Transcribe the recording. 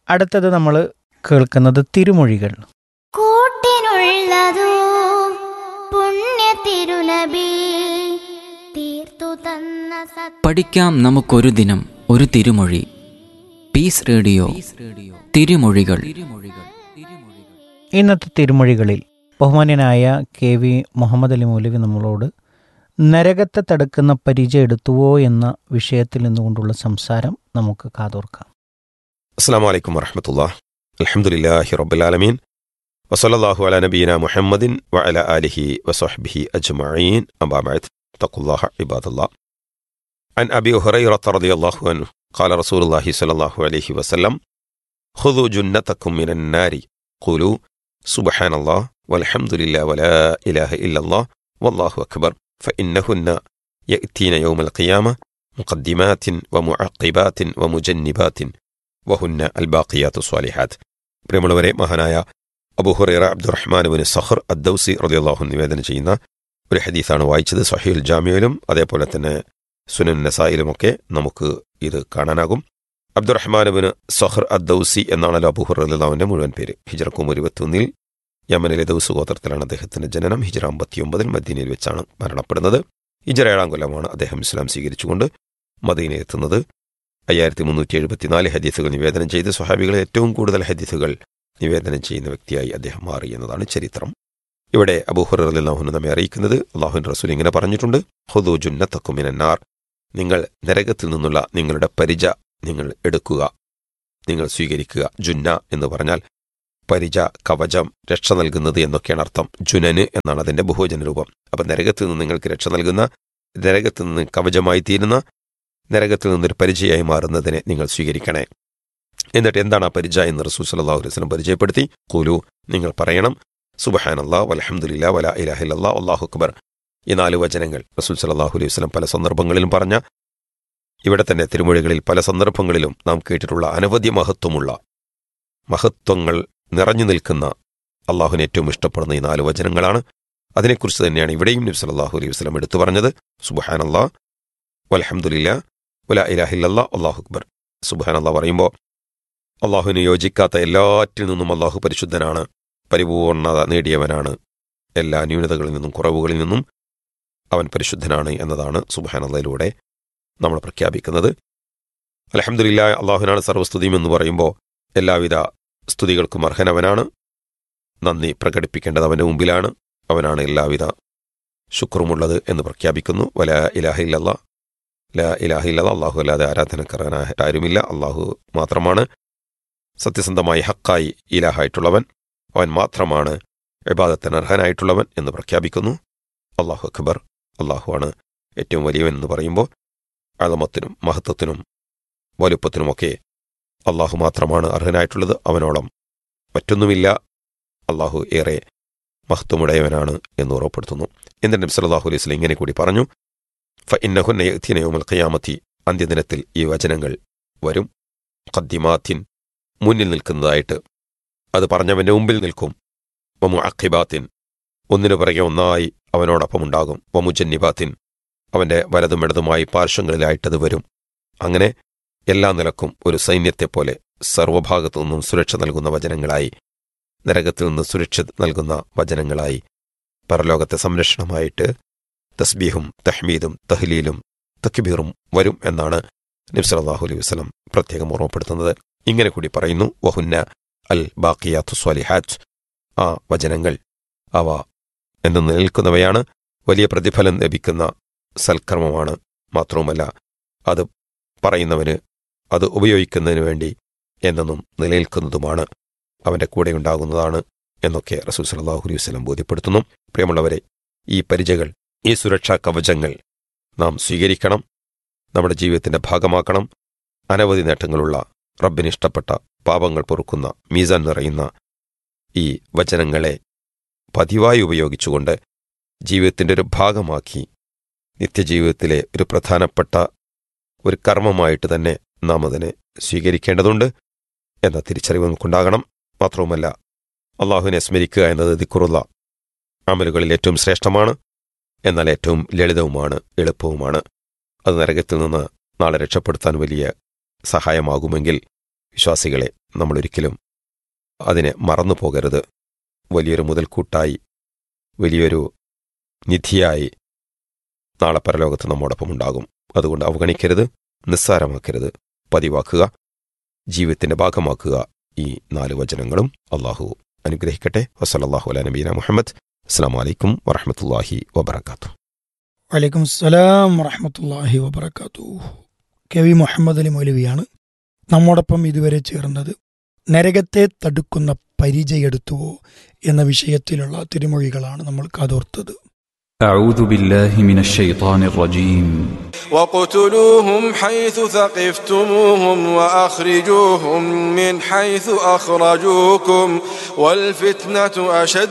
അടുത്തത് നമ്മൾ കേൾക്കുന്നത് തിരുമൊഴികൾ കൂട്ടിനുള്ളതോ പുണ്യ തിരുനബി തീർത്തു തന്ന സത്യ പഠിക്കാം നമുക്കൊരു ദിനം ഒരു തിരുമൊഴി പീസ് റേഡിയോ തിരുമൊഴികൾ ഇന്നത്തെ തിരുമൊഴികളിൽ ബഹുമാന്യനായ കെ വി മുഹമ്മദ് അലി മൗലവി നമ്മളോട് നരകത്തെ തടുക്കുന്ന പരിചയം എടുത്തുവോ എന്ന വിഷയത്തിൽ നിന്നുകൊണ്ടുള്ള സംസാരം നമുക്ക് കാതോർക്കാം അസ്സാം വലൈക്കും വറഹമത്തുള്ള അലഹമുല്ലാഹി റബ്ബുലാലമീൻ വസലല്ലാഹു അല നബീന മുഹമ്മദിൻ വഅല ആലിഹി വസഹ്ബിഹി അജ്മഈൻ അബാബഅത് തഖുല്ലാഹ ഇബാദല്ലാ عن أبي هريرة رضي الله عنه قال رسول الله صلى الله عليه وسلم خذوا جنتكم من النار قولوا سبحان الله والحمد لله ولا إله إلا الله والله أكبر فإنهن يأتين يوم القيامة مقدمات ومعقبات ومجنبات വഹുന്ന അൽ ബാക്കിയാത്തു സ്വാലിഹാത്ത് പ്രിയമുള്ളവരെ മഹാനായ Abu Hurairah Abdurrahman bin Sahar Addawsi റളിയല്ലാഹു നിവേദനം ചെയ്യുന്ന ഒരു ഹദീസാണ് വായിച്ചത് സഹീൽ ജാമിയയിലും അതേപോലെ തന്നെ സുനൻ നസായിലുമൊക്കെ നമുക്ക് ഇത് കാണാനാകും അബ്ദുറഹ്മാൻ ബിൻ സഹർ അദ്ദൌസി എന്നാണല്ലോ അബുഹുർ അല്ലാഹുവിന്റെ മുഴുവൻ പേര് ഹിജറക്കും ഇരുപത്തിയൊന്നിൽ യമനിലെ ദൗസ് ഗോത്രത്തിലാണ് അദ്ദേഹത്തിന്റെ ജനനം ഹിജറ അമ്പത്തിയൊമ്പതിൽ മദീനയിൽ വെച്ചാണ് മരണപ്പെടുന്നത് ഹിജറ ഏഴാം കൊല്ലമാണ് അദ്ദേഹം ഇസ്ലാം സ്വീകരിച്ചുകൊണ്ട് മദീനയെത്തുന്നത് അയ്യായിരത്തി മുന്നൂറ്റി എഴുപത്തിനാല് ഹദീസുകൾ നിവേദനം ചെയ്ത് സ്വഹാബികളെ ഏറ്റവും കൂടുതൽ ഹദീസുകൾ നിവേദനം ചെയ്യുന്ന വ്യക്തിയായി അദ്ദേഹം മാറി എന്നതാണ് ചരിത്രം ഇവിടെ അബൂഹുറഹുന് നമ്മെ അറിയിക്കുന്നത് അള്ളാഹുൻ റസൂൽ ഇങ്ങനെ പറഞ്ഞിട്ടുണ്ട് ഹുദു ജുന്നത്തക്കുമിനാർ നിങ്ങൾ നരകത്തിൽ നിന്നുള്ള നിങ്ങളുടെ പരിച നിങ്ങൾ എടുക്കുക നിങ്ങൾ സ്വീകരിക്കുക ജുന്ന എന്ന് പറഞ്ഞാൽ പരിച കവചം രക്ഷ നൽകുന്നത് എന്നൊക്കെയാണ് അർത്ഥം ജുനന് എന്നാണ് അതിന്റെ ബഹുവചന രൂപം അപ്പം നരകത്തിൽ നിന്ന് നിങ്ങൾക്ക് രക്ഷ നൽകുന്ന നരകത്തിൽ നിന്ന് കവചമായി തീരുന്ന നരകത്തിൽ നിന്നൊരു പരിചയമായി മാറുന്നതിനെ നിങ്ങൾ സ്വീകരിക്കണേ എന്നിട്ട് എന്താണ് ആ പരിചയ എന്ന് റസൂൽ സല്ലല്ലാഹു അലൈഹി വസല്ലം പരിചയപ്പെടുത്തി കൂലു നിങ്ങൾ പറയണം സുബഹാനല്ലാ വലഹമുല്ല വല ഇലാഹില്ല അള്ളാഹു അക്ബർ ഈ നാല് വചനങ്ങൾ റസൂൽ സല്ലല്ലാഹു അലൈഹി വസല്ലം പല സന്ദർഭങ്ങളിലും പറഞ്ഞ ഇവിടെ തന്നെ തിരുമൊഴികളിൽ പല സന്ദർഭങ്ങളിലും നാം കേട്ടിട്ടുള്ള അനവധി മഹത്വമുള്ള മഹത്വങ്ങൾ നിറഞ്ഞു നിൽക്കുന്ന അള്ളാഹുവിന് ഏറ്റവും ഇഷ്ടപ്പെടുന്ന ഈ നാല് വചനങ്ങളാണ് അതിനെക്കുറിച്ച് തന്നെയാണ് ഇവിടെയും നബി സല്ലല്ലാഹു അലൈഹി വസല്ലം എടുത്തു പറഞ്ഞത് സുബഹാനല്ലാ വലഹമുല്ല വല ഇലാഹില്ല അള്ളാഹു അക്ബർ സുബാനല്ല പറയുമ്പോൾ അള്ളാഹുവിന് യോജിക്കാത്ത എല്ലാറ്റിൽ നിന്നും അള്ളാഹു പരിശുദ്ധനാണ് പരിപൂർണത നേടിയവനാണ് എല്ലാ ന്യൂനതകളിൽ നിന്നും കുറവുകളിൽ നിന്നും അവൻ പരിശുദ്ധനാണ് എന്നതാണ് സുബാനല്ലയിലൂടെ നമ്മൾ പ്രഖ്യാപിക്കുന്നത് അലഹമുല്ല അള്ളാഹുവിനാണ് സർവസ്തുതിയും എന്ന് പറയുമ്പോൾ എല്ലാവിധ സ്തുതികൾക്കും അർഹനവനാണ് നന്ദി പ്രകടിപ്പിക്കേണ്ടത് അവൻ്റെ മുമ്പിലാണ് അവനാണ് എല്ലാവിധ ശുക്രുമുള്ളത് എന്ന് പ്രഖ്യാപിക്കുന്നു വല ഇലാഹില്ല ലാ ഇലാഹില്ല അള്ളാഹു അല്ലാതെ ആരാധനക്കാരനായ ആരുമില്ല അള്ളാഹു മാത്രമാണ് സത്യസന്ധമായി ഹക്കായി ഇലാഹായിട്ടുള്ളവൻ അവൻ മാത്രമാണ് ഇബാദത്തിന് അർഹനായിട്ടുള്ളവൻ എന്ന് പ്രഖ്യാപിക്കുന്നു അള്ളാഹു അക്ബർ അള്ളാഹുവാണ് ഏറ്റവും വലിയവൻ എന്ന് പറയുമ്പോൾ അളമത്തിനും മഹത്വത്തിനും വലുപ്പത്തിനുമൊക്കെ അള്ളാഹു മാത്രമാണ് അർഹനായിട്ടുള്ളത് അവനോളം മറ്റൊന്നുമില്ല അള്ളാഹു ഏറെ മഹത്വമുടയവനാണ് എന്ന് ഉറപ്പെടുത്തുന്നു എന്നിട്ട് നബി സല്ലല്ലാഹു അലൈഹി വസല്ലം ഇങ്ങനെ കൂടി പറഞ്ഞു ഫഇന്നഹുന്ന യഅ്തീന യൗമൽ ഖിയാമത്തി അന്ത്യദിനത്തിൽ ഈ വചനങ്ങൾ വരും ഖദ്ദിമാത്തിൻ മുന്നിൽ നിൽക്കുന്നതായിട്ട് അത് പറഞ്ഞവന്റെ മുമ്പിൽ നിൽക്കും വമു അഖിബാത്തിൻ ഒന്നിനു പിറകെ ഒന്നായി അവനോടൊപ്പം ഉണ്ടാകും വമുജന്നിബാത്തിൻ അവന്റെ വലതും ഇടതുമായി പാർശ്വങ്ങളിലായിട്ടത് വരും അങ്ങനെ എല്ലാ നിലക്കും ഒരു സൈന്യത്തെപ്പോലെ സർവഭാഗത്തു നിന്നും സുരക്ഷ നൽകുന്ന വചനങ്ങളായി നരകത്തിൽ നിന്ന് സുരക്ഷ നൽകുന്ന വചനങ്ങളായി പരലോകത്തെ സംരക്ഷണമായിട്ട് തസ്ബീഹും തഹ്മീദും തഹ്ലീലും തക്ബീറും വരും എന്നാണ് നബ്സലാഹു അലൈഹി വസ്ലം പ്രത്യേകം ഓർമ്മപ്പെടുത്തുന്നത് ഇങ്ങനെ കൂടി പറയുന്നു വഹുന്ന അൽ ബാക്കിയാത്തു സ്വാലിഹാറ്റ് ആ വചനങ്ങൾ അവ എന്ന് നിലനിൽക്കുന്നവയാണ് വലിയ പ്രതിഫലം ലഭിക്കുന്ന സൽക്കർമ്മമാണ് മാത്രവുമല്ല അത് പറയുന്നവന് അത് ഉപയോഗിക്കുന്നതിന് വേണ്ടി എന്നെന്നും നിലനിൽക്കുന്നതുമാണ് അവന്റെ കൂടെ ഉണ്ടാകുന്നതാണ് എന്നൊക്കെ റസൂൽ സലാഹു അലൈഹി വസ്ലം ബോധ്യപ്പെടുത്തുന്നു പ്രിയമുള്ളവരെ ഈ പരിചകൾ ഈ സുരക്ഷാ കവചങ്ങൾ നാം സ്വീകരിക്കണം നമ്മുടെ ജീവിതത്തിന്റെ ഭാഗമാക്കണം അനവധി നേട്ടങ്ങളുള്ള റബ്ബിന് ഇഷ്ടപ്പെട്ട പാപങ്ങൾ പൊറുക്കുന്ന മീസാൻ നിറയുന്ന ഈ വചനങ്ങളെ പതിവായി ഉപയോഗിച്ചുകൊണ്ട് ജീവിതത്തിന്റെ ഒരു ഭാഗമാക്കി നിത്യജീവിതത്തിലെ ഒരു പ്രധാനപ്പെട്ട ഒരു കർമ്മമായിട്ട് തന്നെ നാം അതിനെ സ്വീകരിക്കേണ്ടതുണ്ട് എന്ന തിരിച്ചറിവ് നമുക്കുണ്ടാകണം മാത്രവുമല്ല അള്ളാഹുവിനെ സ്മരിക്കുക എന്നത് ദിക്കുറുള്ള അമലുകളിൽ ഏറ്റവും ശ്രേഷ്ഠമാണ് എന്നാൽ ഏറ്റവും ലളിതവുമാണ് എളുപ്പവുമാണ് അത് നരകത്തിൽ നിന്ന് നാളെ രക്ഷപ്പെടുത്താൻ വലിയ സഹായമാകുമെങ്കിൽ വിശ്വാസികളെ നമ്മളൊരിക്കലും അതിനെ മറന്നു പോകരുത് വലിയൊരു മുതൽക്കൂട്ടായി വലിയൊരു നിധിയായി നാളെ പരലോകത്ത് നമ്മോടൊപ്പം ഉണ്ടാകും അതുകൊണ്ട് അവഗണിക്കരുത് നിസ്സാരമാക്കരുത് പതിവാക്കുക ജീവിതത്തിന്റെ ഭാഗമാക്കുക ഈ നാല് വചനങ്ങളും അള്ളാഹു അനുഗ്രഹിക്കട്ടെ വസലല്ലാഹു അല നബീന മുഹമ്മദ് അസ്സാം വലൈക്കും വറഹമത്തല്ലാഹി വബർക്കാത്തു വലൈക്കും സലാം വറഹമത്തല്ലാഹി വബർക്കാത്തു കെ വി മുഹമ്മദ് അലി മൗലവിയാണ് നമ്മോടൊപ്പം ഇതുവരെ ചേർന്നത് നരകത്തെ തടുക്കുന്ന പരിചയെടുത്തുവോ എന്ന വിഷയത്തിലുള്ള തിരുമൊഴികളാണ് നമ്മൾ കാതോർത്തത് أعوذ بالله من الشيطان الرجيم وقتلوهم حيث ثقفتموهم وأخرجوهم من حيث أخرجوكم والفتنة أشد